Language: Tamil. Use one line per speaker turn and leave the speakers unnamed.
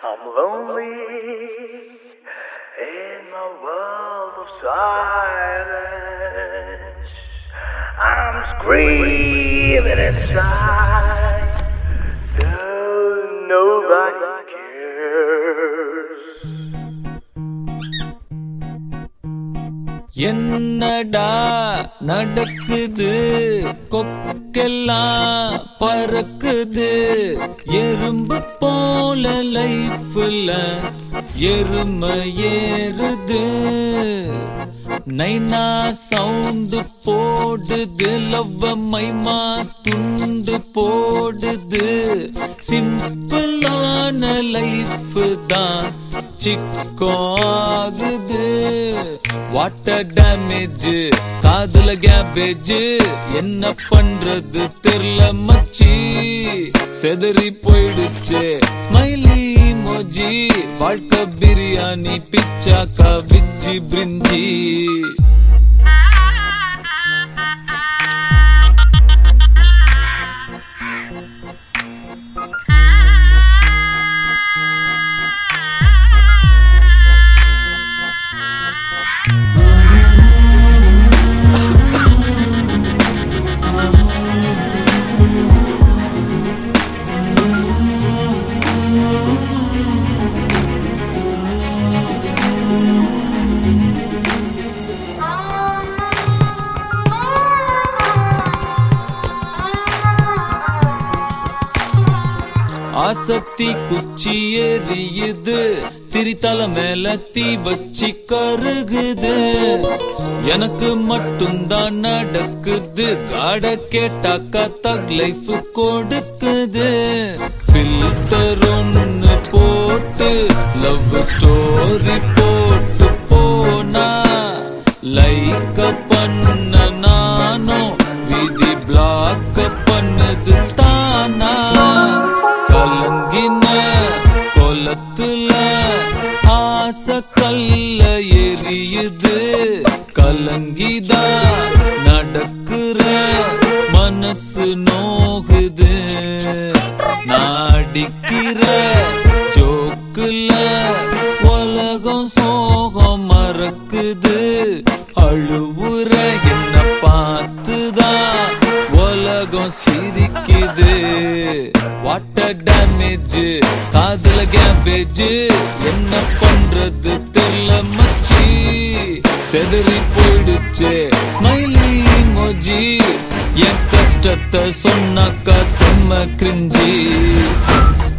I'm lonely in my world of silence. I'm screaming inside. Though nobody cares.
என்னடா நடக்குது கொக்கெல்லாம் பறக்குது எறும்பு போல லைஃப்ல எருமை ஏறுது நைனா சவுண்டு போடுது லவ்வ மைமா துண்டு போடுது சிம்பிளான லைஃப் தான் சிக்கம் ஆகுது வாட்டர் டேமேஜ் காதுல கேபேஜ் என்ன பண்றது தெரியல மச்சி செதறி போயிடுச்சு ஸ்மைலி மோஜி வாழ்க்கை பிரியாணி பிச்சாக்கா விச்சி பிரிஞ்சி ஆசத்தி குச்சி எரியுது திரித்தல மேல தீ வச்சு கருகுது எனக்கு மட்டும்தான் நடக்குது காட கேட்டாக்கா தக் லைஃப் கொடுக்குது ஃபில்டர் ஒன்னு போட்டு லவ் ஸ்டோரி போட்டு போனா லைக் பண்ண நானும் விதி பிளாக் பண்ணுது தானா கலங்கின கொலத்துல ஆசை கல்ல எரியுது கலங்கிதான் நடக்கிற மனசு நோகுது நாடிக்கிற ஜோக்குல உலகம் சோகம் மறக்குது அழுவுற என்ன பார்த்துதான் உலகம் சிரிக்குது வாட்டர் டேமேஜ் காதுல கேபேஜ் என்ன பண்றது தெரியல மச்சி செதறி போயிடுச்சு ஸ்மைலி மோஜி என் கஷ்டத்தை சொன்னாக்கா செம்ம கிரிஞ்சி